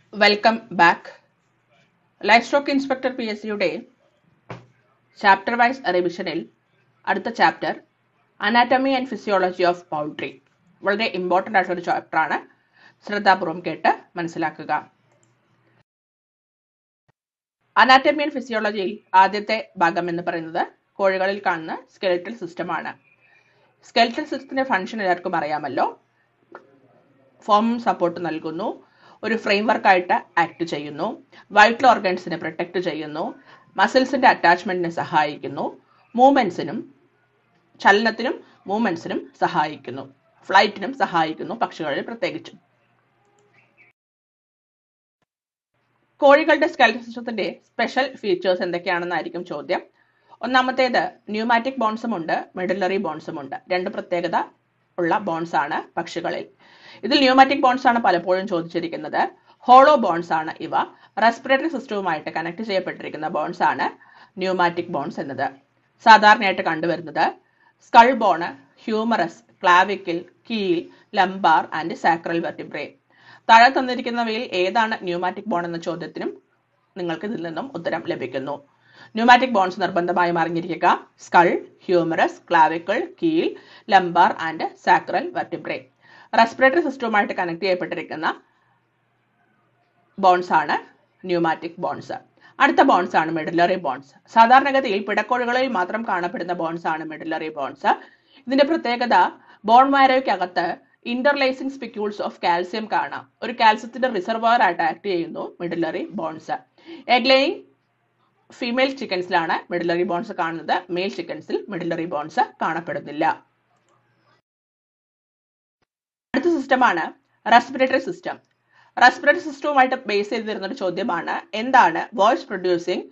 welcome back life stock inspector P S സിയുടെ chapter wise റിവിഷനിൽ അടുത്ത chapter anatomy and physiology of poultry വളരെ important ആയിട്ടുള്ള ഒരു ചാപ്റ്ററാണ് ശ്രദ്ധാപൂർവം കേട്ട് മനസ്സിലാക്കുക അനാറ്റമി ആൻഡ് ഫിസിയോളജിയിൽ ആദ്യത്തെ ഭാഗം എന്ന് പറയുന്നത് കോഴികളിൽ കാണുന്ന സ്കെലിറ്റൽ സിസ്റ്റമാണ് സ്കെലിറ്റൽ സിസ്റ്റത്തിന്റെ ഫംഗ്ഷൻ എല്ലാവർക്കും അറിയാമല്ലോ ഫോം സപ്പോർട്ട് നൽകുന്നു ഒരു ഫ്രെയിംവർക്ക് ആയിട്ട് ആക്ട് ചെയ്യുന്നു വൈറ്റൽ ഓർഗൻസിനെ പ്രൊട്ടക്ട് ചെയ്യുന്നു മസിൽസിന്റെ അറ്റാച്ച്മെന്റിനെ സഹായിക്കുന്നു മൂവ്മെന്റ്സിനും ചലനത്തിനും മൂവ്മെന്റ്സിനും സഹായിക്കുന്നു ഫ്ലൈറ്റിനും സഹായിക്കുന്നു പക്ഷികളിൽ പ്രത്യേകിച്ചും കോഴികളുടെ സ്കെൽറ്റൽ സിസ്റ്റത്തിന്റെ സ്പെഷ്യൽ ഫീച്ചേഴ്സ് എന്തൊക്കെയാണെന്നായിരിക്കും ചോദ്യം ഒന്നാമത്തേത് ന്യൂമാറ്റിക് ബോൺസും ഉണ്ട് മെഡുലറി ബോൺസും ഉണ്ട് രണ്ട് പ്രത്യേകത ഉള്ള ബോൺസ് ആണ് പക്ഷികളിൽ ഇതിൽ ന്യൂമാറ്റിക് ബോൺസ് ആണ് പലപ്പോഴും ചോദിച്ചിരിക്കുന്നത് ഹോളോ ബോൺസ് ആണ് ഇവ റെസ്പിറേറ്ററി സിസ്റ്റവുമായിട്ട് കണക്ട് ചെയ്യപ്പെട്ടിരിക്കുന്ന ബോൺസ് ആണ് ന്യൂമാറ്റിക് ബോൺസ് എന്നത് സാധാരണയായിട്ട് കണ്ടുവരുന്നത് skull bone humerus clavicle keel lumbar and sacral vertebrae താഴെ തന്നിരിക്കുന്നവയിൽ ഏതാണ് ന്യൂമാറ്റിക് ബോൺ എന്ന ചോദ്യത്തിനും നിങ്ങൾക്ക് ഇതിൽ നിന്നും ഉത്തരം ലഭിക്കുന്നു ന്യൂമാറ്റിക് ബോൺസ് നിർബന്ധമായും അറിഞ്ഞിരിക്കുക skull humerus clavicle keel lumbar and sacral vertebrae respiratory സിസ്റ്റവുമായിട്ട് കണക്ട് ചെയ്യപ്പെട്ടിരിക്കുന്ന ബോൺസ് ആണ് ന്യൂമാറ്റിക് ബോൺസ് അടുത്ത ബോൺസ് ആണ് മെഡുലറി ബോൺസ് സാധാരണഗതിയിൽ പിടക്കോഴികളിൽ മാത്രം കാണപ്പെടുന്ന ബോൺസ് ആണ് മെഡുലറി ബോൺസ് ഇതിന്റെ പ്രത്യേകത ബോൺ മാരോയ്ക്കകത്ത് ഇന്റർലൈസിംഗ് സ്പിക്യൂൾസ് ഓഫ് കാൽസ്യം കാണാം ഒരു കാൽസ്യത്തിന്റെ റിസർവോയർ ആയിട്ട് ആക്ട് ചെയ്യുന്നു മെഡുലറി ബോൺസ് എഗ്ലെയിങ് ഫീമെയിൽ ചിക്കൻസിലാണ് മെഡുലറി ബോൺസ് കാണുന്നത് മെയിൽ ചിക്കൻസിൽ മെഡുലറി ബോൺസ് കാണപ്പെടുന്നില്ല അടുത്ത സിസ്റ്റമാണ് റെസ്പിറേറ്ററി സിസ്റ്റം റെസ്പിറേറ്ററി സിസ്റ്റവുമായിട്ട് ബേസ് ചെയ്ത് വരുന്ന ഒരു ചോദ്യമാണ് എന്താണ് voice producing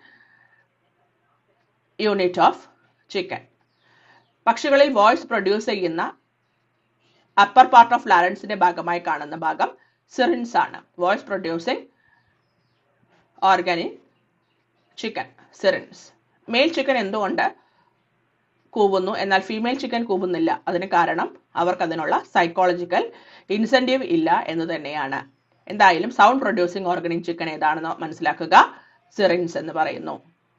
unit of chicken പക്ഷികളിൽ വോയിസ് പ്രൊഡ്യൂസ് ചെയ്യുന്ന അപ്പർ പാർട്ട് ഓഫ് ലാരൻസിന്റെ ഭാഗമായി കാണുന്ന ഭാഗം സിറിൻസ് ആണ് voice producing organ in chicken syrinx male chicken എന്തുകൊണ്ട് കൂവുന്നു എന്നാൽ ഫീമെയിൽ ചിക്കൻ കൂവുന്നില്ല അതിന് കാരണം അവർക്ക് അതിനുള്ള സൈക്കോളജിക്കൽ ഇൻസെന്റീവ് ഇല്ല എന്ന് തന്നെയാണ് എന്തായാലും സൗണ്ട് പ്രൊഡ്യൂസിംഗ് ഓർഗനിക് ചിക്കൻ ഏതാണെന്ന് മനസ്സിലാക്കുക സിറിൻസ് എന്ന് പറയുന്നു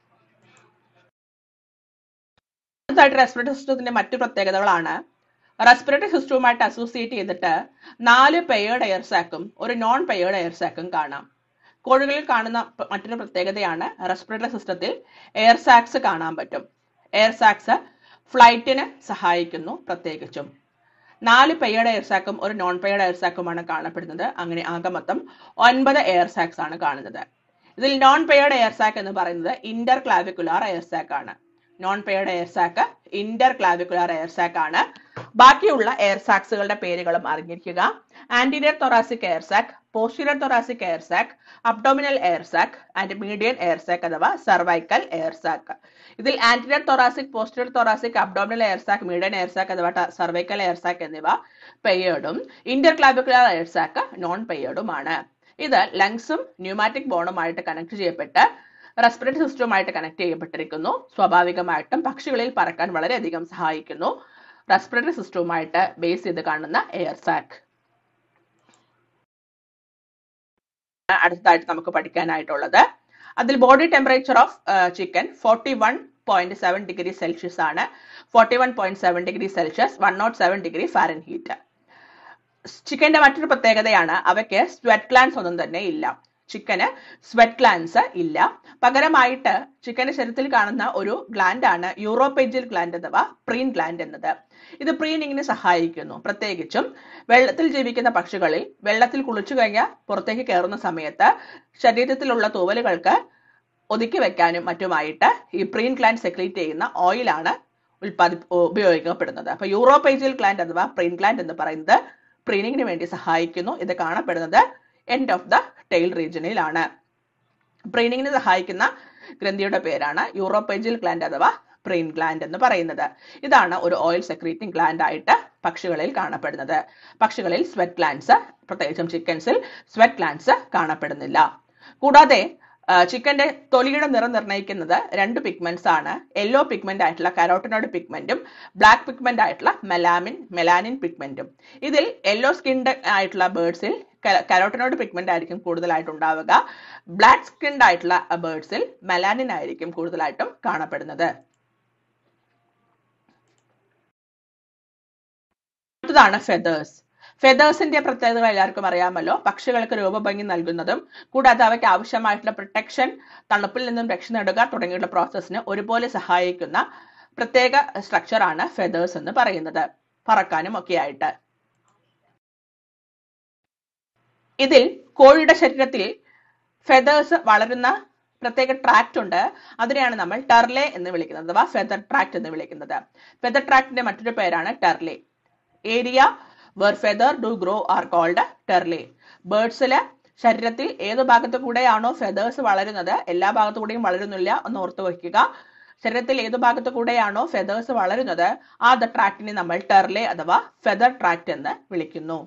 അടുത്തായിട്ട് റെസ്പിറേറ്ററി സിസ്റ്റത്തിന്റെ മറ്റു പ്രത്യേകതകളാണ് റെസ്പിറേറ്ററി സിസ്റ്റവുമായിട്ട് അസോസിയേറ്റ് ചെയ്തിട്ട് നാല് പെയേർഡ് എയർ സാക്കും ഒരു നോൺ പെയേർഡ് എയർ സാക്കും കാണാം കോഴികളിൽ കാണുന്ന മറ്റൊരു പ്രത്യേകതയാണ് റെസ്പിറേറ്ററി സിസ്റ്റത്തിൽ എയർ സാക്സ് കാണാൻ പറ്റും എയർ സാക്സ് ഫ്ലൈറ്റിന് സഹായിക്കുന്നു പ്രത്യേകിച്ചും നാല് പെയ്യഡ് എയർ സാക്കും ഒരു നോൺ പെയ്യഡ് എയർ സാക്കുമാണ് കാണപ്പെടുന്നത് അങ്ങനെ ആകെ മൊത്തം ഒൻപത് എയർ സാക്സ് ആണ് കാണുന്നത് ഇതിൽ നോൺ പെയ്യഡ് എയർ സാക്ക് എന്ന് പറയുന്നത് ഇന്റർ ക്ലാവിക്കുലാർ എയർ സാക്ക് ആണ് non paired air sac interclavicular air sac ആണ് ബാക്കിയുള്ള എയർ സാക്സുകളുടെ പേരുകളും അറിഞ്ഞിരിക്കുക anterior thoracic air sac posterior thoracic air sac abdominal air sac and median air sac അഥവാ cervical air sac ഇതിൽ anterior thoracic posterior thoracic abdominal air sac median air sac അഥവാ cervical air sac എന്നിവ പെയ്യേർഡും interclavicular air sac non പെയ്യേർഡുമാണ് ഇത് ലങ്സും pneumatic ബോണുമായിട്ട് connect ചെയ്യപ്പെട്ട് respiratory സിസ്റ്റവുമായിട്ട് കണക്ട് ചെയ്യപ്പെട്ടിരിക്കുന്നു സ്വാഭാവികമായിട്ടും പക്ഷികളിൽ പറക്കാൻ വളരെയധികം സഹായിക്കുന്നു റെസ്പിറേറ്ററി സിസ്റ്റവുമായിട്ട് ബേസ് ചെയ്ത് കാണുന്ന എയർ സാക്ക് അടുത്തതായിട്ട് നമുക്ക് പഠിക്കാനായിട്ടുള്ളത് അതിൽ body temperature of chicken forty one point seven degree Celsius ആണ് forty one point seven degree Celsius one naught seven degree Fahrenheit ചിക്കന്റെ മറ്റൊരു പ്രത്യേകതയാണ് അവയ്ക്ക് സ്വെറ്റ് ഗ്ലാൻസ് ഒന്നും തന്നെ ഇല്ല ചിക്കന് സ്വെറ്റ് ഗ്ലാൻസ് ഇല്ല പകരമായിട്ട് ചിക്കന്റെ ശരീരത്തിൽ കാണുന്ന ഒരു ഗ്ലാൻഡ് ആണ് യൂറോപേജിയൽ ഗ്ലാൻഡ് അഥവാ പ്രീൻ ഗ്ലാൻഡ് എന്നത് ഇത് പ്രീനിങ്ങിന് സഹായിക്കുന്നു പ്രത്യേകിച്ചും വെള്ളത്തിൽ ജീവിക്കുന്ന പക്ഷികളിൽ വെള്ളത്തിൽ കുളിച്ചു കഴിഞ്ഞാൽ പുറത്തേക്ക് കയറുന്ന സമയത്ത് ശരീരത്തിലുള്ള തൂവലുകൾക്ക് ഒതുക്കി വെക്കാനും മറ്റുമായിട്ട് ഈ പ്രീൻ ഗ്ലാൻഡ് സെക്രീറ്റ് ചെയ്യുന്ന ഓയിലാണ് ഉൽപ്പാദി ഉപയോഗിക്കപ്പെടുന്നത് അപ്പൊ യൂറോപേജിയൽ ഗ്ലാൻഡ് അഥവാ പ്രീൻ ഗ്ലാൻഡ് എന്ന് പറയുന്നത് പ്രീനിങ്ങിന് വേണ്ടി സഹായിക്കുന്നു ഇത് കാണപ്പെടുന്നത് എൻഡ് ഓഫ് ദ ടെയിൽ റീജിയനിലാണ് പ്രീനിങ്ങിന് സഹായിക്കുന്ന ഗ്രന്ഥിയുടെ പേരാണ് യൂറോപേജിയൽ ഗ്ലാൻഡ് അഥവാ പ്രീൻ ഗ്ലാൻഡ് എന്ന് പറയുന്നത് ഇതാണ് ഒരു ഓയിൽ സെക്രീറ്റിംഗ് ഗ്ലാൻഡ് ആയിട്ട് പക്ഷികളിൽ കാണപ്പെടുന്നത് പക്ഷികളിൽ സ്വെറ്റ് ഗ്ലാൻഡ്സ് പ്രത്യേകിച്ചും ചിക്കൻസിൽ സ്വെറ്റ് ഗ്ലാൻഡ്സ് കാണപ്പെടുന്നില്ല കൂടാതെ ചിക്കന്റെ തൊലിയുടെ നിറം നിർണ്ണയിക്കുന്നത് രണ്ട് പിഗ്മെന്റ്സ് ആണ് യെല്ലോ പിഗ്മെന്റ് ആയിട്ടുള്ള കരോട്ടിനോഡ് പിഗ്മെന്റും ബ്ലാക്ക് പിഗ്മെന്റ് ആയിട്ടുള്ള മെലാമിൻ മെലാനിൻ പിഗ്മെന്റും ഇതിൽ യെല്ലോ സ്കിൻഡ് ആയിട്ടുള്ള ബേർഡ്സിൽ കരോട്ടിനോട് പിഗ്മെന്റ് ആയിരിക്കും കൂടുതലായിട്ട് ഉണ്ടാവുക ബ്ലാക്ക് സ്കിൻഡ് ആയിട്ടുള്ള ബേർഡ്സിൽ മെലാനിൻ ആയിരിക്കും കൂടുതലായിട്ടും കാണപ്പെടുന്നത് അടുത്തതാണ് ഫെദേഴ്സ് ഫെദേഴ്സിന്റെ പ്രത്യേകതകൾ എല്ലാവർക്കും അറിയാമല്ലോ പക്ഷികൾക്ക് രൂപഭംഗി നൽകുന്നതും കൂടാതെ അവയ്ക്ക് ആവശ്യമായിട്ടുള്ള പ്രൊട്ടക്ഷൻ തണുപ്പിൽ നിന്നും രക്ഷ നേടുക തുടങ്ങിയുള്ള പ്രോസസ്സിന് ഒരുപോലെ സഹായിക്കുന്ന പ്രത്യേക സ്ട്രക്ചർ ആണ് ഫെദേഴ്സ് എന്ന് പറയുന്നത് പറക്കാനും ഒക്കെ ആയിട്ട് ഇതിൽ കോഴിയുടെ ശരീരത്തിൽ ഫെദേഴ്സ് വളരുന്ന പ്രത്യേക ട്രാക്ട് ഉണ്ട് അതിനെയാണ് നമ്മൾ ടെർലെ എന്ന് വിളിക്കുന്നത് അഥവാ ഫെദർ ട്രാക്ട് എന്ന് വിളിക്കുന്നത് ഫെദർ ട്രാക്ടിന്റെ മറ്റൊരു പേരാണ് pterylae area where feather do grow are called pterylae ബേർഡ്സില് ശരീരത്തിൽ ഏത് ഭാഗത്തു കൂടെയാണോ ഫെദേഴ്സ് വളരുന്നത് എല്ലാ ഭാഗത്തു കൂടെയും വളരുന്നില്ല എന്ന് ഓർത്തു വയ്ക്കുക ശരീരത്തിൽ ഏത് ഭാഗത്തു കൂടെയാണോ ഫെദേഴ്സ് വളരുന്നത് ആ ദ ട്രാക്ടിനെ നമ്മൾ ടെർലെ അഥവാ ഫെദർ ട്രാക്ട് എന്ന് വിളിക്കുന്നു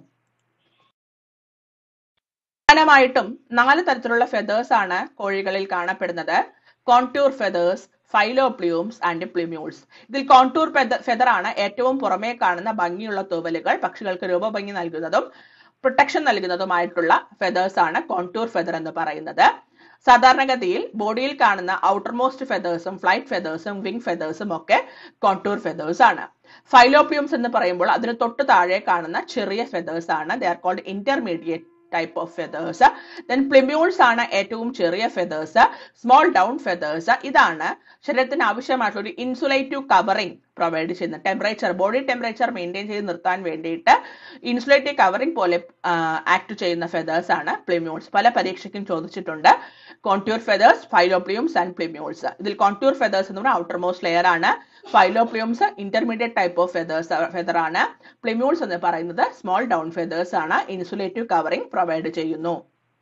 പ്രധാനമായിട്ടും നാല് തരത്തിലുള്ള ഫെദേഴ്സ് ആണ് കോഴികളിൽ കാണപ്പെടുന്നത് contour feathers filoplumes and plumules ഇതിൽ കോൺടൂർ ഫെദർ ആണ് ഏറ്റവും പുറമേ കാണുന്ന ഭംഗിയുള്ള തൂവലുകൾ പക്ഷികൾക്ക് രൂപഭംഗി നൽകുന്നതും പ്രൊട്ടക്ഷൻ നൽകുന്നതുമായിട്ടുള്ള ഫെദേഴ്സ് ആണ് കോൺടൂർ ഫെദർ എന്ന് പറയുന്നത് സാധാരണഗതിയിൽ ബോഡിയിൽ കാണുന്ന ഔട്ടർമോസ്റ്റ് ഫെദേഴ്സും ഫ്ലൈറ്റ് ഫെദേഴ്സും വിങ് ഫെദേഴ്സും ഒക്കെ കോൺടൂർ ഫെദേഴ്സ് ആണ് ഫൈലോപ്ലിയൂംസ് എന്ന് പറയുമ്പോൾ അതിന് തൊട്ട് താഴെ കാണുന്ന ചെറിയ ഫെദേഴ്സ് ആണ് they are called intermediate type of feathers then plumules ആണ് ഏറ്റവും ചെറിയ ഫെദേഴ്സ് സ്മോൾ ഡൗൺ ഫെദേഴ്സ് ഇതാണ് ശരീരത്തിന് ആവശ്യമായിട്ടുള്ള ഒരു ഇൻസുലേറ്റീവ് കവറിംഗ് പ്രൊവൈഡ് ചെയ്യുന്ന ടെമ്പറേച്ചർ ബോഡി ടെമ്പറേച്ചർ മെയിൻറ്റെയിൻ ചെയ്ത് നിർത്താൻ വേണ്ടിയിട്ട് ഇൻസുലേറ്റീവ് കവറിംഗ് പോലെ ആക്ട് ചെയ്യുന്ന ഫെദേഴ്സ് ആണ് പ്ലിമ്യൂൾസ് പല പരീക്ഷയ്ക്കും ചോദിച്ചിട്ടുണ്ട് contour feathers filoplumes and plumules ഇതിൽ കോൺട്യൂർ ഫെദേഴ്സ് എന്ന് പറഞ്ഞാൽ ഔട്ടർ മോസ്റ്റ് ലെയർ ആണ് filoplumes intermediate type of feathers feather ആണ് പ്ലിമ്യൂൾസ് എന്ന് പറയുന്നത് സ്മോൾ ഡൗൺ ഫെദേഴ്സ് ആണ് ഇൻസുലേറ്റീവ് കവറിംഗ് പ്രൊവൈഡ് ചെയ്യുന്നു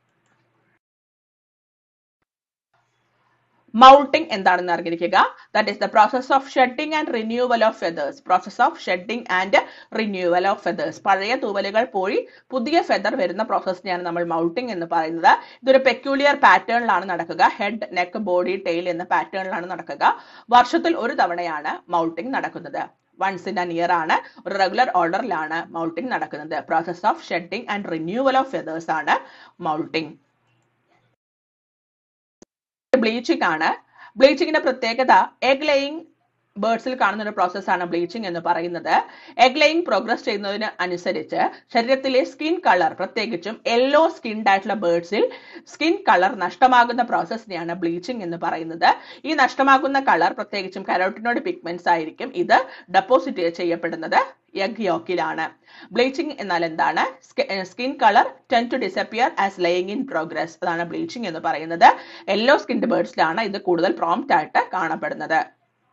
മൗൾട്ടിംഗ് എന്താണെന്ന് അറിഞ്ഞിരിക്കുക that is the process of shedding and renewal of feathers process of shedding and renewal of feathers പഴയ തൂവലുകൾ പോയി പുതിയ ഫെദർ വരുന്ന പ്രോസസ്സിനെയാണ് നമ്മൾ മൗൾട്ടിംഗ് എന്ന് പറയുന്നത് ഇതൊരു പെക്യൂലിയർ പാറ്റേണിലാണ് നടക്കുക ഹെഡ് നെക്ക് ബോഡി ടെയിൽ എന്ന പാറ്റേണിലാണ് നടക്കുക വർഷത്തിൽ ഒരു തവണയാണ് മൗൾട്ടിംഗ് നടക്കുന്നത് വൺസ് ഇൻ അൻ ഇയർ ആണ് ഒരു റെഗുലർ ഓർഡറിലാണ് മൗൾട്ടിംഗ് നടക്കുന്നത് process of shedding and renewal of feathers ആണ് മൗൾട്ടിംഗ് ബ്ലീച്ചിങ് ആണ് ബ്ലീച്ചിങ്ങിന്റെ പ്രത്യേകത എഗ് ലേയിങ് ബേർഡ്സിൽ കാണുന്ന ഒരു പ്രോസസ്സാണ് ബ്ലീച്ചിങ് എന്ന് പറയുന്നത് എഗ് ലേയിങ് പ്രോഗ്രസ് ചെയ്യുന്നതിന് അനുസരിച്ച് ശരീരത്തിലെ സ്കിൻ കളർ പ്രത്യേകിച്ചും യെല്ലോ സ്കിൻഡ് ആയിട്ടുള്ള ബേർഡ്സിൽ സ്കിൻ കളർ നഷ്ടമാകുന്ന പ്രോസസ്സിനെയാണ് ബ്ലീച്ചിങ് എന്ന് പറയുന്നത് ഈ നഷ്ടമാകുന്ന കളർ പ്രത്യേകിച്ചും കരോട്ടിനോട് പിഗ്മെന്റ്സ് ആയിരിക്കും ഇത് ഡെപ്പോസിറ്റ് ചെയ്യപ്പെടുന്നത് എഗ് യോക്കിലാണ് ബ്ലീച്ചിങ് എന്നാൽ എന്താണ് skin colour tend to disappear as laying in progress അതാണ് ബ്ലീച്ചിങ് എന്ന് പറയുന്നത് യെല്ലോ സ്കിൻഡ് ബേർഡ്സിലാണ് ഇത് കൂടുതൽ പ്രോംപ്റ്റ് ആയിട്ട് കാണപ്പെടുന്നത്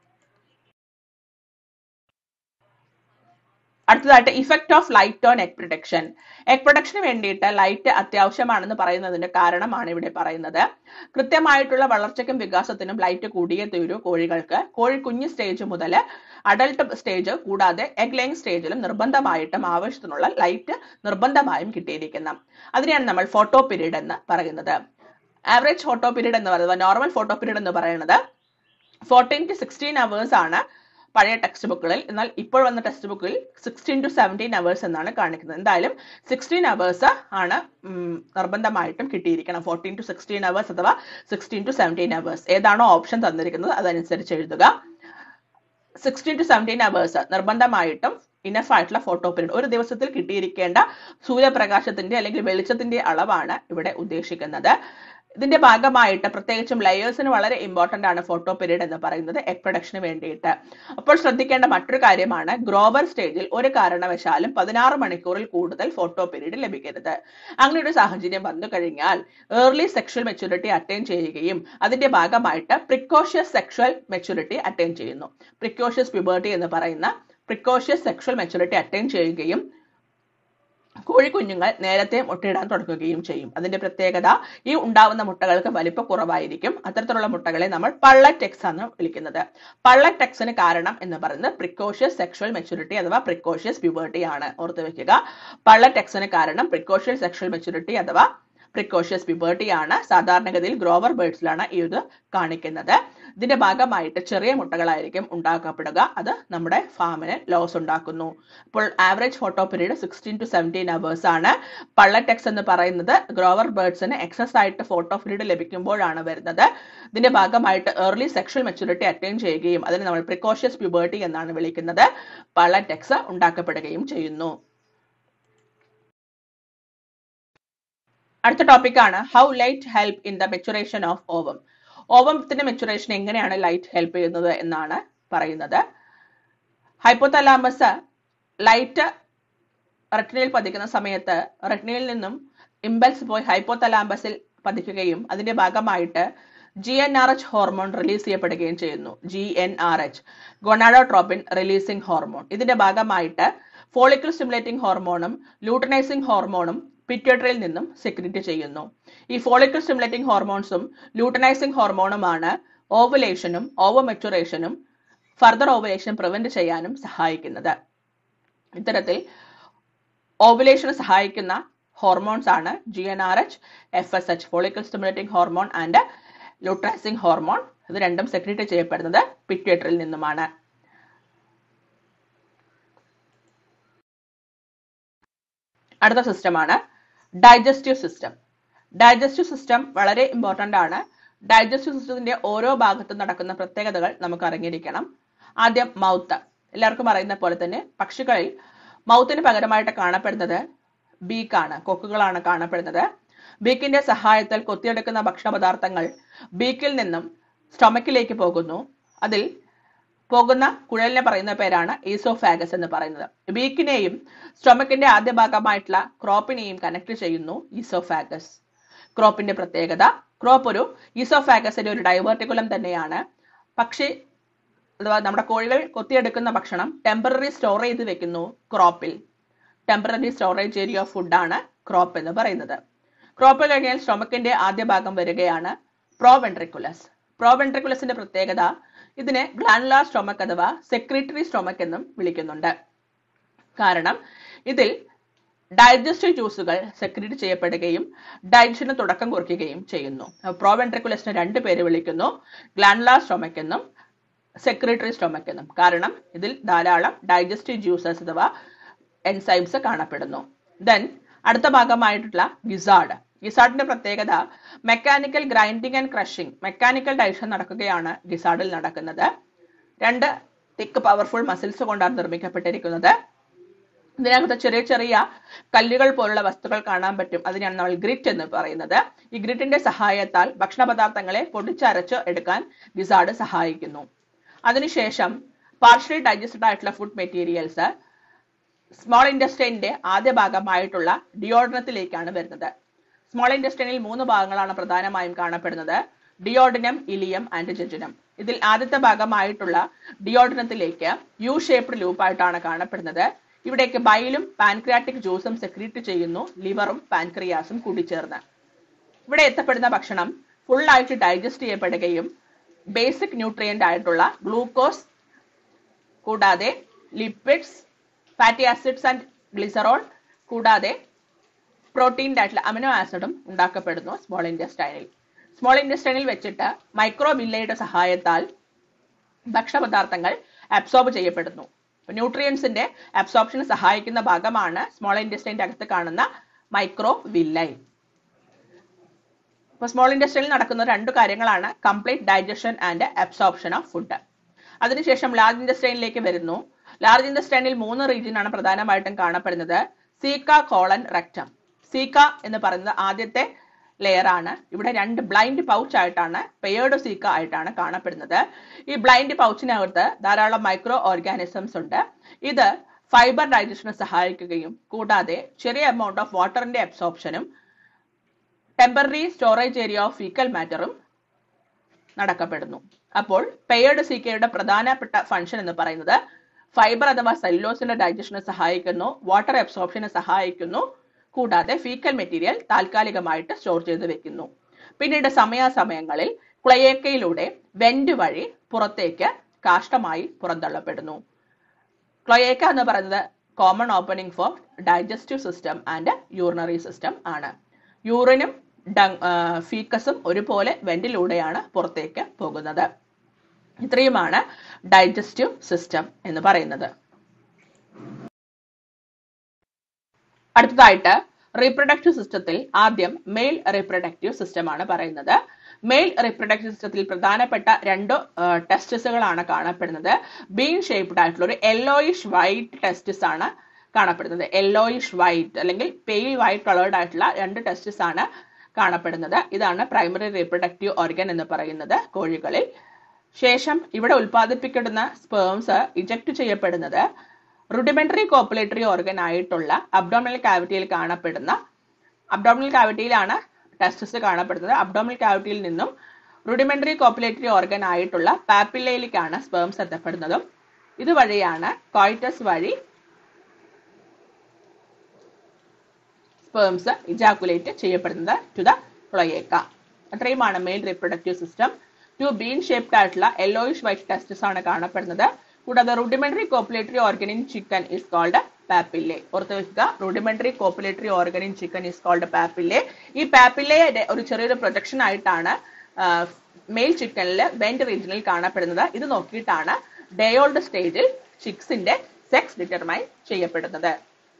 അടുത്തതായിട്ട് effect of light on egg protection egg പ്രൊട്ടക്ഷന് വേണ്ടിയിട്ട് ലൈറ്റ് അത്യാവശ്യമാണെന്ന് പറയുന്നതിന്റെ കാരണമാണ് ഇവിടെ പറയുന്നത് കൃത്യമായിട്ടുള്ള വളർച്ചയ്ക്കും വികാസത്തിനും ലൈറ്റ് കൂടിയേ തീരൂ കോഴികൾക്ക് കോഴി കുഞ്ഞ് സ്റ്റേജ് മുതൽ അഡൾട്ട് സ്റ്റേജ് കൂടാതെ എഗ് ലേയിങ് സ്റ്റേജിലും നിർബന്ധമായിട്ടും ആവശ്യത്തിനുള്ള ലൈറ്റ് നിർബന്ധമായും കിട്ടിയിരിക്കണം അതിനെയാണ് നമ്മൾ ഫോട്ടോ പീരീഡ് എന്ന് പറയുന്നത് ആവറേജ് ഫോട്ടോ പീരീഡ് എന്ന് പറയുന്നത് നോർമൽ ഫോട്ടോ പീരീഡ് എന്ന് പറയുന്നത് ഫോർട്ടീൻ ടു സിക്സ്റ്റീൻ അവേഴ്സ് ആണ് പഴയ ടെക്സ്റ്റ് ബുക്കുകളിൽ എന്നാൽ ഇപ്പോൾ വന്ന ടെക്സ്റ്റ് ബുക്കിൽ സിക്സ്റ്റീൻ ടു സെവൻറ്റീൻ അവേഴ്സ് എന്നാണ് കാണിക്കുന്നത് എന്തായാലും സിക്സ്റ്റീൻ അവേഴ്സ് ആണ് നിർബന്ധമായിട്ടും കിട്ടിയിരിക്കണം ഫോർട്ടീൻ ടു സിക്സ്റ്റീൻ അവേഴ്സ് അഥവാ സിക്സ്റ്റീൻ ടു സെവൻറ്റീൻ അവേഴ്സ് ഏതാണോ ഓപ്ഷൻ തന്നിരിക്കുന്നത് അതനുസരിച്ച് എഴുതുക സിക്സ്റ്റീൻ ടു സെവൻറ്റീൻ അവേഴ്സ് നിർബന്ധമായിട്ടും ഇനഫ് ആയിട്ടുള്ള ഫോട്ടോ പീരീഡ് ഒരു ദിവസത്തിൽ കിട്ടിയിരിക്കേണ്ട സൂര്യപ്രകാശത്തിന്റെ അല്ലെങ്കിൽ വെളിച്ചത്തിന്റെ അളവാണ് ഇവിടെ ഉദ്ദേശിക്കുന്നത് ഇതിന്റെ ഭാഗമായിട്ട് പ്രത്യേകിച്ചും ലെയേഴ്സിന് വളരെ ഇമ്പോർട്ടന്റ് ആണ് ഫോട്ടോ പീരീഡ് എന്ന് പറയുന്നത് എഗ് പ്രൊഡക്ഷന് വേണ്ടിയിട്ട് അപ്പോൾ ശ്രദ്ധിക്കേണ്ട മറ്റൊരു കാര്യമാണ് ഗ്രോവർ സ്റ്റേജിൽ ഒരു കാരണവശാലും പതിനാറ് മണിക്കൂറിൽ കൂടുതൽ ഫോട്ടോ പീരീഡ് ലഭിക്കരുത് അങ്ങനെ ഒരു സാഹചര്യം വന്നു കഴിഞ്ഞാൽ ഏർലി സെക്ഷൽ മെച്യൂരിറ്റി അറ്റൈൻ ചെയ്യുകയും അതിന്റെ ഭാഗമായിട്ട് പ്രിക്കോഷ്യസ് സെക്ഷൽ മെച്യൂരിറ്റി അറ്റൈൻ ചെയ്യുന്നു പ്രിക്കോഷ്യസ് പ്യൂബേർട്ടി എന്ന് പറയുന്ന പ്രിക്കോഷ്യസ് സെക്ഷൽ മെച്യൂരിറ്റി അറ്റൈൻ ചെയ്യുകയും കോഴിക്കുഞ്ഞുങ്ങൾ നേരത്തെ മുട്ടയിടാൻ തുടങ്ങുകയും ചെയ്യും അതിന്റെ പ്രത്യേകത ഈ ഉണ്ടാവുന്ന മുട്ടകൾക്ക് വലിപ്പ കുറവായിരിക്കും അത്തരത്തിലുള്ള മുട്ടകളെ നമ്മൾ പള്ളറ്റെക്സ് ആണ് വിളിക്കുന്നത് പള്ളറ്റെക്സിന് കാരണം എന്ന് പറയുന്നത് പ്രിക്കോഷ്യസ് സെക്ഷൽ മെച്യൂരിറ്റി അഥവാ പ്രിക്കോഷ്യസ് പ്യൂബേർട്ടി ആണ് ഓർത്ത് വെക്കുക പള്ളറ്റെക്സിന് കാരണം പ്രിക്കോഷ്യസ് സെക്ഷൽ മെച്യൂരിറ്റി അഥവാ പ്രിക്കോഷ്യസ് പ്യൂബർട്ടി ആണ് സാധാരണഗതിയിൽ ഗ്രോവർ ബേർഡ്സിലാണ് ഈ ഇത് കാണിക്കുന്നത് ഇതിന്റെ ഭാഗമായിട്ട് ചെറിയ മുട്ടകളായിരിക്കും ഉണ്ടാക്കപ്പെടുക അത് നമ്മുടെ ഫാമിന് ലോസ് ഉണ്ടാക്കുന്നു അപ്പോൾ average photo period sixteen to seventeen hours ആണ് പള്ളറ്റെക്സ് എന്ന് പറയുന്നത് ഗ്രോവർ ബേർഡ്സിന് എക്സസ് ആയിട്ട് ഫോട്ടോ പീരീഡ് ലഭിക്കുമ്പോഴാണ് വരുന്നത് ഇതിന്റെ ഭാഗമായിട്ട് ഏർലി സെക്ഷൽ മെച്ചൂരിറ്റി അറ്റൈൻ ചെയ്യുകയും അതിന് നമ്മൾ പ്രിക്കോഷ്യസ് പ്യൂബർട്ടി എന്നാണ് വിളിക്കുന്നത് പള്ളറ്റെക്സ് ഉണ്ടാക്കപ്പെടുകയും ചെയ്യുന്നു അടുത്ത ടോപ്പിക്കാണ് how light help in the maturation of ovum ഓവത്തിന്റെ മെച്ചുറേഷൻ എങ്ങനെയാണ് ലൈറ്റ് ഹെൽപ്പ് ചെയ്യുന്നത് എന്നാണ് പറയുന്നത് ഹൈപ്പോതലാമസ് ലൈറ്റ് റെറ്റിനയിൽ പതിക്കുന്ന സമയത്ത് റെറ്റിനയിൽ നിന്നും ഇമ്പൽസ് പോയി ഹൈപ്പോതലാമസിൽ പതിക്കുകയും അതിന്റെ ഭാഗമായിട്ട് G N R H hormone release ചെയ്യപ്പെടുകയും ചെയ്യുന്നു G N R H gonadotropin releasing hormone ഇതിന്റെ ഭാഗമായിട്ട് ഫോളിക്കിൾ സ്റ്റിമുലേറ്റിംഗ് ഹോർമോണും ലൂട്ടനൈസിംഗ് ഹോർമോണും പിറ്റ്യൂട്ടറിയിൽ നിന്നും സെക്രിറ്റ് ചെയ്യുന്നു ഈ ഫോളിക്കിൾ സ്റ്റിമുലേറ്റിംഗ് ഹോർമോൺസും ലൂട്ടനൈസിംഗ് ഹോർമോണുമാണ് ഓവുലേഷനും ഓവർ മെച്ചുറേഷനും ഫർദർ ഓവുലേഷൻ പ്രിവെന്റ് ചെയ്യാനും സഹായിക്കുന്നത് ഇത്തരത്തിൽ ഓവുലേഷന് സഹായിക്കുന്ന ഹോർമോൺസ് ആണ് G N R H F S H follicle stimulating hormone and luteinizing hormone ഇത് രണ്ടും സെക്രീറ്റ് ചെയ്യപ്പെടുന്നത് പിറ്റ്യൂട്ടറിൽ നിന്നുമാണ് അടുത്ത സിസ്റ്റമാണ് ഡൈജസ്റ്റീവ് സിസ്റ്റം ഡൈജസ്റ്റീവ് സിസ്റ്റം വളരെ ഇമ്പോർട്ടന്റ് ആണ് ഡൈജസ്റ്റീവ് സിസ്റ്റത്തിന്റെ ഓരോ ഭാഗത്തും നടക്കുന്ന പ്രത്യേകതകൾ നമുക്ക് അറിഞ്ഞിരിക്കണം ആദ്യം മൗത്ത് എല്ലാവർക്കും അറിയുന്ന പോലെ തന്നെ പക്ഷികളിൽ മൗത്തിന് പകരമായിട്ട് കാണപ്പെടുന്നത് ബീക്കാണ് കൊക്കുകളാണ് കാണപ്പെടുന്നത് ബീക്കിന്റെ സഹായത്താൽ കൊത്തിയെടുക്കുന്ന ഭക്ഷണ പദാർത്ഥങ്ങൾ ബീക്കിൽ നിന്നും സ്റ്റൊമക്കിലേക്ക് പോകുന്നു അതിൽ പോകുന്ന കുഴലിനെ പറയുന്ന പേരാണ് ഈസോഫാഗസ് എന്ന് പറയുന്നത് ബീക്കിനെയും സ്റ്റൊമക്കിന്റെ ആദ്യ ഭാഗമായിട്ടുള്ള ക്രോപ്പിനെയും കണക്ട് ചെയ്യുന്നു ഈസോഫാഗസ് ക്രോപ്പിന്റെ പ്രത്യേകത ക്രോപ്പ് ഒരു ഈസോഫാഗസിന്റെ ഒരു ഡൈവേർട്ടിക്കുലം തന്നെയാണ് പക്ഷേ അഥവാ നമ്മുടെ കോഴികൾ കൊത്തിയെടുക്കുന്ന ഭക്ഷണം ടെമ്പററി സ്റ്റോർ ചെയ്ത് വെക്കുന്നു ക്രോപ്പിൽ ടെമ്പററി സ്റ്റോറേജ് ഏരിയ ഓഫ് ഫുഡാണ് ക്രോപ്പ് എന്ന് പറയുന്നത് ക്രോപ്പ് കഴിഞ്ഞാൽ സ്റ്റൊമക്കിന്റെ ആദ്യ ഭാഗം വരികയാണ് പ്രോവെൻട്രിക്കുലസ് പ്രോവെൻട്രിക്കുലസിന്റെ പ്രത്യേകത ഇതിനെ ഗ്ലാനുലാർ സ്റ്റൊമക് അഥവാ സെക്രട്ടറി സ്റ്റൊമക് എന്നും വിളിക്കുന്നുണ്ട് കാരണം ഇതിൽ ഡൈജസ്റ്റീവ് ജ്യൂസുകൾ സെക്രീറ്റ് ചെയ്യപ്പെടുകയും ഡൈജഷന് തുടക്കം കുറിക്കുകയും ചെയ്യുന്നു പ്രോവെൻട്രിക്കുലസിനെ രണ്ട് പേര് വിളിക്കുന്നു ഗ്ലാനുലാർ സ്റ്റൊമക് എന്നും സെക്രട്ടറി സ്റ്റൊമക് എന്നും കാരണം ഇതിൽ ധാരാളം ഡൈജസ്റ്റീവ് ജ്യൂസസ് അഥവാ എൻസൈംസ് കാണപ്പെടുന്നു ദെൻ അടുത്ത ഭാഗമായിട്ടുള്ള ഗിസാർഡ് ഗിസാർഡിന്റെ പ്രത്യേകത mechanical grinding and crushing mechanical digestion നടക്കുകയാണ് ഗിസാർഡിൽ നടക്കുന്നത് രണ്ട് തിക്ക് പവർഫുൾ മസിൽസ് കൊണ്ടാണ് നിർമ്മിക്കപ്പെട്ടിരിക്കുന്നത് ഇതിനകത്ത് ചെറിയ ചെറിയ കല്ലുകൾ പോലുള്ള വസ്തുക്കൾ കാണാൻ പറ്റും അതിനാണ് നമ്മൾ ഗ്രിറ്റ് എന്ന് പറയുന്നത് ഈ ഗ്രിറ്റിന്റെ സഹായത്താൽ ഭക്ഷണ പദാർത്ഥങ്ങളെ പൊടിച്ചരച്ച് എടുക്കാൻ ഗിസാർഡ് സഹായിക്കുന്നു അതിനുശേഷം പാർഷ്യലി ഡൈജസ്റ്റഡ് ആയിട്ടുള്ള ഫുഡ് മെറ്റീരിയൽസ് സ്മോൾ ഇൻഡസ്ട്രീന്റെ ആദ്യ ഭാഗമായിട്ടുള്ള ഡിയോഡനത്തിലേക്കാണ് വരുന്നത് സ്മോൾ ഇൻഡസ്ട്രീനിൽ മൂന്ന് ഭാഗങ്ങളാണ് പ്രധാനമായും കാണപ്പെടുന്നത് ഡിയോഡിനം ഇലിയം ആൻഡ് ജെജുനം ഇതിൽ ആദ്യത്തെ ഭാഗമായിട്ടുള്ള ഡിയോഡിനത്തിലേക്ക് യു ഷേപ്ഡ് ലൂപ്പായിട്ടാണ് കാണപ്പെടുന്നത് ഇവിടേക്ക് ബൈലും പാൻക്രിയാറ്റിക് ജ്യൂസും സെക്രീറ്റ് ചെയ്യുന്നു ലിവറും പാൻക്രിയാസും കൂടിച്ചേർന്ന് ഇവിടെ എത്തപ്പെടുന്ന ഭക്ഷണം ഫുൾ ആയിട്ട് ഡൈജസ്റ്റ് ചെയ്യപ്പെടുകയും ബേസിക് ന്യൂട്രിയന്റ് ആയിട്ടുള്ള ഗ്ലൂക്കോസ് കൂടാതെ lipids fatty acids and glycerol കൂടാതെ പ്രോട്ടീൻ്റെ ആയിട്ടുള്ള അമിനോ ആസിഡും ഉണ്ടാക്കപ്പെടുന്നു സ്മോൾ ഇൻഡസ്റ്റൈനിൽ സ്മോൾ ഇൻഡസ്റ്റൈനിൽ വെച്ചിട്ട് മൈക്രോബില്ലയുടെ സഹായത്താൽ ഭക്ഷണപദാർത്ഥങ്ങൾ അബ്സോർബ് ചെയ്യപ്പെടുന്നു ന്യൂട്രിയൻസിന്റെ അബ്സോർപ്ഷന് സഹായിക്കുന്ന ഭാഗമാണ് സ്മോൾ ഇൻഡസ്റ്റൈൻ്റെ അകത്ത് കാണുന്ന മൈക്രോ വില്ലൈ ഇപ്പോൾ സ്മോൾ ഇൻഡസ്ട്രിയിൽ നടക്കുന്ന രണ്ട് കാര്യങ്ങളാണ് complete digestion and absorption of food അതിനുശേഷം ലാർജ് ഇൻഡസ്ട്രിയിലേക്ക് വരുന്നു ലാർജ് ഇൻഡസ്ട്രൈനിൽ മൂന്ന് റീജിയൻ ആണ് പ്രധാനമായിട്ടും കാണപ്പെടുന്നത് സീക്ക കോളൻ റെക്ടം സീക്ക എന്ന് പറയുന്നത് ആദ്യത്തെ ലെയർ ആണ് ഇവിടെ രണ്ട് ബ്ലൈൻഡ് പൗച്ച് ആയിട്ടാണ് പെയേർഡ് സീക്ക ആയിട്ടാണ് കാണപ്പെടുന്നത് ഈ ബ്ലൈൻഡ് പൗച്ചിനകത്ത് ധാരാളം മൈക്രോ ഓർഗാനിസംസ് ഉണ്ട് ഇത് ഫൈബർ ഡൈജഷന് സഹായിക്കുകയും കൂടാതെ ചെറിയ എമൗണ്ട് ഓഫ് വാട്ടറിന്റെ അബ്സോർപ്ഷനും temporary storage area of faecal മാറ്ററും നടക്കപ്പെടുന്നു അപ്പോൾ പെയേർഡ് സീക്കയുടെ പ്രധാനപ്പെട്ട ഫംഗ്ഷൻ എന്ന് പറയുന്നത് ഫൈബർ അഥവാ സെല്ലോസിന്റെ ഡൈജഷന് സഹായിക്കുന്നു വാട്ടർ അബ്സോർപ്ഷന് സഹായിക്കുന്നു കൂടാതെ ഫീക്കൽ മെറ്റീരിയൽ താൽക്കാലികമായിട്ട് സ്റ്റോർ ചെയ്ത് വെക്കുന്നു പിന്നീട് സമയാസമയങ്ങളിൽ ക്ലയേക്കയിലൂടെ വെന്റ് വഴി പുറത്തേക്ക് കാഷ്ടമായി പുറന്തള്ളപ്പെടുന്നു ക്ലയേക്ക എന്ന് പറയുന്നത് common opening for digestive system and urinary system ആണ് യൂറിനും ഡങ് ഫീക്കസും ഒരുപോലെ വെന്റിലൂടെയാണ് പുറത്തേക്ക് പോകുന്നത് ഇത്രയുമാണ് ഡൈജസ്റ്റീവ് സിസ്റ്റം എന്ന് പറയുന്നത് അടുത്തതായിട്ട് റീപ്രൊഡക്റ്റീവ് സിസ്റ്റത്തിൽ ആദ്യം മെയിൽ റീപ്രൊഡക്റ്റീവ് സിസ്റ്റം ആണ് പറയുന്നത് മെയിൽ റീപ്രൊഡക്റ്റീവ് സിസ്റ്റത്തിൽ പ്രധാനപ്പെട്ട രണ്ട് ടെസ്റ്റിസുകളാണ് കാണപ്പെടുന്നത് ബീൻ ഷേപ്ഡ് ആയിട്ടുള്ള ഒരു യെല്ലോയിഷ് വൈറ്റ് ടെസ്റ്റിസ് ആണ് കാണപ്പെടുന്നത് യെല്ലോയിഷ് വൈറ്റ് അല്ലെങ്കിൽ പെയിൽ വൈറ്റ് കളേർഡ് ആയിട്ടുള്ള രണ്ട് ടെസ്റ്റിസ് ആണ് കാണപ്പെടുന്നത് ഇതാണ് പ്രൈമറി റീപ്രൊഡക്റ്റീവ് ഓർഗൻ എന്ന് പറയുന്നത് കോഴികളിൽ ശേഷം ഇവിടെ ഉൽപ്പാദിപ്പിക്കപ്പെടുന്ന സ്പേംസ് ഇജക്ട് ചെയ്യപ്പെടുന്നത് റുഡിമെന്ററി കോപ്പുലേറ്ററി ഓർഗൻ ആയിട്ടുള്ള അബ്ഡോമിനൽ കാവിറ്റിയിൽ കാണപ്പെടുന്ന അബ്ഡോമിനൽ കാവിറ്റിയിലാണ് ടെസ്റ്റസ് കാണപ്പെടുന്നത് അബ്ഡോമിനൽ കാവിറ്റിയിൽ നിന്നും റുഡിമെന്ററി കോപ്പുലേറ്ററി ഓർഗൻ ആയിട്ടുള്ള പാപ്പില്ലയിലേക്കാണ് സ്പേംസ് എത്തപ്പെടുന്നതും ഇതുവഴിയാണ് കോയിറ്റസ് വഴി സ്പേംസ് ഇജാക്കുലേറ്റ് ചെയ്യപ്പെടുന്നത് ടു ദ ക്ലോയേക്ക അത്രയുമാണ് male reproductive system two bean shaped ആയിട്ടുള്ള യെല്ലോയിഷ് വൈറ്റ് ടെസ്റ്റസ് ആണ് കാണപ്പെടുന്നത് കൂടാതെ rudimentary copulatory organ in chicken is called papillae ഓർത്ത് വെക്കുക rudimentary copulatory organ in chicken is called പാപ്പില്ലേ ഈ പാപ്പില്ലയുടെ ഒരു ചെറിയൊരു പ്രൊജക്ഷൻ ആയിട്ടാണ് മെയിൽ ചിക്കനിൽ വെന്റ് റീജിയനിൽ കാണപ്പെടുന്നത് ഇത് നോക്കിയിട്ടാണ് ഡേയോൾഡ് സ്റ്റേജിൽ ചിക്സിന്റെ സെക്സ് ഡിറ്റർമൈൻ ചെയ്യപ്പെടുന്നത്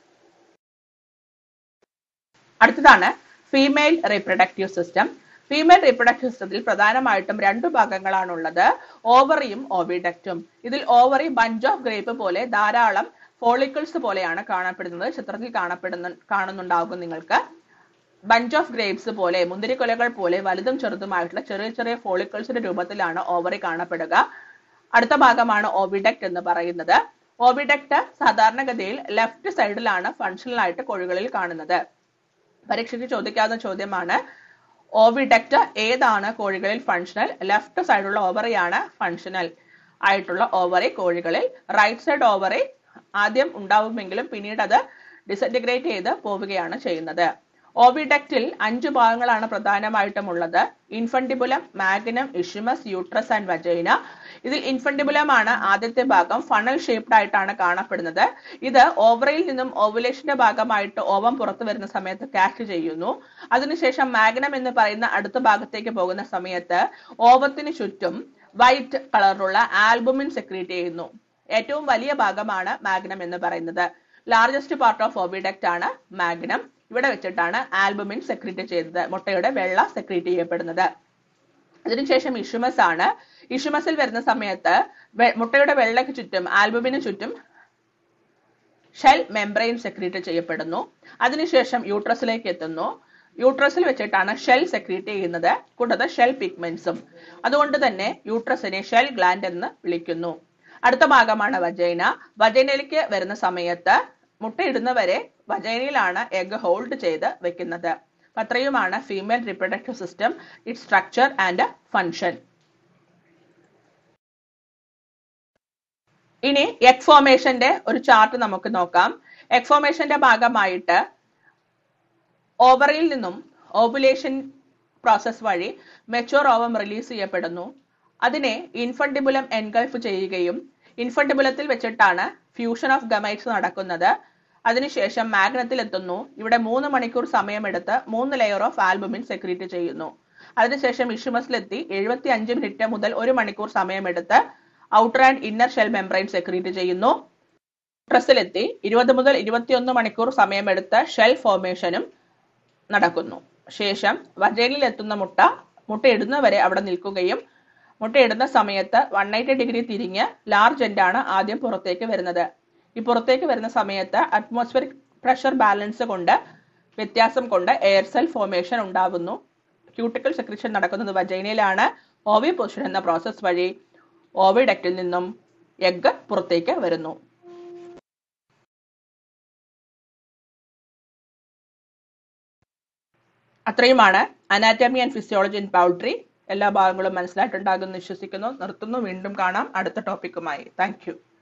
അടുത്തതാണ് female reproductive system female reproductive സിസ്റ്റത്തിൽ പ്രധാനമായിട്ടും രണ്ടു ഭാഗങ്ങളാണുള്ളത് ഓവറിയും ഓവിഡക്റ്റും ഇതിൽ ഓവറി ബഞ്ച് ഓഫ് ഗ്രേപ്പ് പോലെ ധാരാളം ഫോളിക്കിൾസ് പോലെയാണ് കാണപ്പെടുന്നത് ചിത്രത്തിൽ കാണപ്പെടുന്ന കാണുന്നുണ്ടാകും നിങ്ങൾക്ക് ബഞ്ച് ഓഫ് ഗ്രേപ്സ് പോലെ മുന്തിരിക്കൊലകൾ പോലെ വലുതും ചെറുതുമായിട്ടുള്ള ചെറിയ ചെറിയ ഫോളിക്കിൾസിന്റെ രൂപത്തിലാണ് ഓവറി കാണപ്പെടുക അടുത്ത ഭാഗമാണ് ഓവിഡക്ട് എന്ന് പറയുന്നത് ഓവിഡക്ട് സാധാരണഗതിയിൽ ലെഫ്റ്റ് സൈഡിലാണ് ഫങ്ഷണൽ ആയിട്ട് കോഴികളിൽ കാണുന്നത് പരീക്ഷയ്ക്ക് ചോദിക്കാവുന്ന ചോദ്യമാണ് ഓവിഡക്റ്റ് ഏതാണ് കോഴികളിൽ ഫങ്ഷണൽ ലെഫ്റ്റ് സൈഡുള്ള ഓവറിയാണ് ഫങ്ഷണൽ ആയിട്ടുള്ള ഓവറി കോഴികളിൽ റൈറ്റ് സൈഡ് ഓവറി ആദ്യം ഉണ്ടാവുമെങ്കിലും പിന്നീട് അത് ഡിസന്റിഗ്രേറ്റ് ചെയ്ത് പോവുകയാണ് ചെയ്യുന്നത് ഓവിഡക്റ്റിൽ അഞ്ചു ഭാഗങ്ങളാണ് പ്രധാനമായിട്ടും ഉള്ളത് infundibulum magnum isthmus uterus and vagina ഇതിൽ ഇൻഫണ്ടിബുലം ആണ് ആദ്യത്തെ ഭാഗം ഫണൽ ഷേപ്ഡ് ആയിട്ടാണ് കാണപ്പെടുന്നത് ഇത് ഓവറിൽ നിന്നും ഓവുലേഷന്റെ ഭാഗമായിട്ട് ഓവം പുറത്തു വരുന്ന സമയത്ത് ക്യാച്ച് ചെയ്യുന്നു അതിനുശേഷം മാഗ്നം എന്ന് പറയുന്ന അടുത്ത ഭാഗത്തേക്ക് പോകുന്ന സമയത്ത് ഓവത്തിന് ചുറ്റും വൈറ്റ് കളറിലുള്ള ആൽബുമിൻ സെക്രീറ്റ് ചെയ്യുന്നു ഏറ്റവും വലിയ ഭാഗമാണ് മാഗ്നം എന്ന് പറയുന്നത് ലാർജസ്റ്റ് പാർട്ട് ഓഫ് ഓബിഡക്റ്റ് ആണ് മാഗ്നം ഇവിടെ വെച്ചിട്ടാണ് ആൽബുമിൻ സെക്രീറ്റ് ചെയ്തത് മുട്ടയുടെ വെള്ള സെക്രീറ്റ് ചെയ്യപ്പെടുന്നത് അതിനുശേഷം ഇഷുമസ് ആണ് ഇഷുമസിൽ വരുന്ന സമയത്ത് മുട്ടയുടെ വെള്ളയ്ക്ക് ചുറ്റും ആൽബുമിന് ചുറ്റും ഷെൽ മെംബ്രെയിൻ സെക്രീറ്റ് ചെയ്യപ്പെടുന്നു അതിനുശേഷം യൂട്രസിലേക്ക് എത്തുന്നു യൂട്രസിൽ വെച്ചിട്ടാണ് ഷെൽ സെക്രീറ്റ് ചെയ്യുന്നത് കൂടാതെ ഷെൽ പിഗ്മെന്റ്സും അതുകൊണ്ട് തന്നെ യൂട്രസിനെ ഷെൽ ഗ്ലാൻഡ് എന്ന് വിളിക്കുന്നു അടുത്ത ഭാഗമാണ് വജൈന വജൈനയിലേക്ക് വരുന്ന സമയത്ത് മുട്ടയിടുന്നവരെ വജൈനയിലാണ് എഗ് ഹോൾഡ് ചെയ്ത് വെക്കുന്നത് അത്രയുമാണ് female reproductive system it structure and function ഇനി എഗ് ഫോമേഷന്റെ ഒരു ചാർട്ട് നമുക്ക് നോക്കാം എഗ് ഫോമേഷന്റെ ഭാഗമായിട്ട് ഓവറിൽ നിന്നും ഓവുലേഷൻ പ്രോസസ് വഴി മെച്ചോർ ഓവം റിലീസ് ചെയ്യപ്പെടുന്നു അതിനെ ഇൻഫണ്ടിബുലം എൻഗൾഫ് ചെയ്യുകയും ഇൻഫണ്ടിബുലത്തിൽ വെച്ചിട്ടാണ് ഫ്യൂഷൻ ഓഫ് ഗമൈറ്റ്സ് നടക്കുന്നത് അതിനുശേഷം മാഗ്നത്തിൽ എത്തുന്നു ഇവിടെ മൂന്ന് മണിക്കൂർ സമയമെടുത്ത് മൂന്ന് ലെയർ ഓഫ് ആൽബുമിൻ സെക്രീറ്റ് ചെയ്യുന്നു അതിനുശേഷം ഇഷ്യൂമസിലെത്തി എഴുപത്തി അഞ്ച് മിനിറ്റ് മുതൽ ഒരു മണിക്കൂർ സമയമെടുത്ത് outer and inner shell membrane secrete ചെയ്യുന്നു ട്രസ്സിലെത്തി ഇരുപത് മുതൽ ഇരുപത്തിയൊന്ന് മണിക്കൂർ സമയമെടുത്ത് ഷെൽ ഫോർമേഷനും നടക്കുന്നു ശേഷം വജൈനിൽ എത്തുന്ന മുട്ട മുട്ടയിടുന്നവരെ അവിടെ നിൽക്കുകയും മുട്ടയിടുന്ന സമയത്ത് വൺ എയ്റ്റി ഡിഗ്രി തിരിഞ്ഞ് ലാർജ് എൻഡ് ആണ് ആദ്യം പുറത്തേക്ക് വരുന്നത് ഈ പുറത്തേക്ക് വരുന്ന സമയത്ത് അറ്റ്മോസ്ഫിയറിക് പ്രഷർ ബാലൻസ് കൊണ്ട് വ്യത്യാസം കൊണ്ട് എയർ സെൽ ഫോർമേഷൻ ഉണ്ടാകുന്നു ക്യൂട്ടിക്കൽ സെക്രീഷൻ നടക്കുന്നത് വജൈനയിലാണ് ഓവി പൊസിഷൻ എന്ന പ്രോസസ് വഴി ഓവിഡക്റ്റിൽ നിന്നും എഗ് പുറത്തേക്ക് വരുന്നു അത്രയുമാണ് anatomy and physiology in poultry എല്ലാ ഭാഗങ്ങളും മനസ്സിലായിട്ടുണ്ടാകുമെന്ന് വിശ്വസിക്കുന്നു നിർത്തുന്നു വീണ്ടും കാണാം അടുത്ത ടോപ്പിക്കുമായി താങ്ക്